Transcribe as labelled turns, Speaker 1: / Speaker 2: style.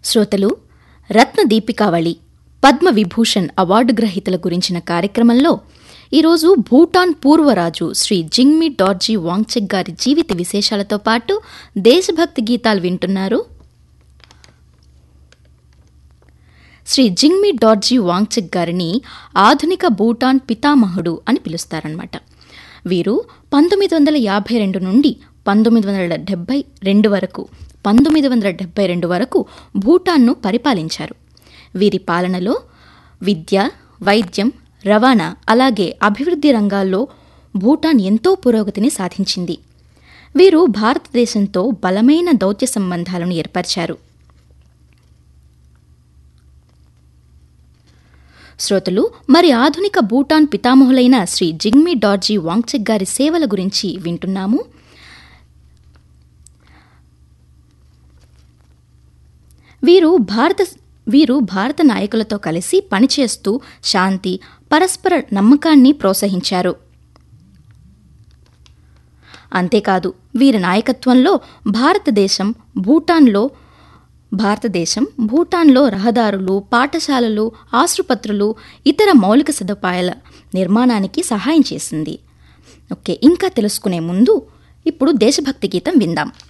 Speaker 1: శ్రోతలు రత్న దీపికావళి పద్మ విభూషణ్ అవార్డు గ్రహీతల గురించిన కార్యక్రమంలో ఈరోజు భూటాన్ పూర్వరాజు శ్రీ జింగ్మి డార్జీ వాంగ్చెక్ గారి జీవిత విశేషాలతో పాటు దేశభక్తి గీతాలు వింటున్నారు శ్రీ జింగ్మి డార్జీ వాంగ్చెక్ గారిని ఆధునిక భూటాన్ పితామహుడు అని పిలుస్తారన్నమాట వీరు పంతొమ్మిది వందల యాభై రెండు నుండి పంతొమ్మిది వందల డెబ్బై రెండు వరకు పంతొమ్మిది వందల డెబ్బై రెండు వరకు భూటాన్ను పరిపాలించారు వీరి పాలనలో విద్య వైద్యం రవాణా అలాగే అభివృద్ధి రంగాల్లో భూటాన్ ఎంతో పురోగతిని సాధించింది వీరు భారతదేశంతో బలమైన దౌత్య సంబంధాలను ఏర్పరిచారు శ్రోతలు మరి ఆధునిక భూటాన్ పితామహులైన శ్రీ జిగ్మి డార్జీ వాంగ్చెక్ గారి సేవల గురించి వింటున్నాము వీరు భారత వీరు భారత నాయకులతో కలిసి పనిచేస్తూ శాంతి పరస్పర నమ్మకాన్ని ప్రోత్సహించారు అంతేకాదు వీరి నాయకత్వంలో భారతదేశం భూటాన్లో భారతదేశం భూటాన్లో రహదారులు పాఠశాలలు ఆసుపత్రులు ఇతర మౌలిక సదుపాయాల నిర్మాణానికి సహాయం చేసింది ఓకే ఇంకా తెలుసుకునే ముందు ఇప్పుడు దేశభక్తి గీతం విందాం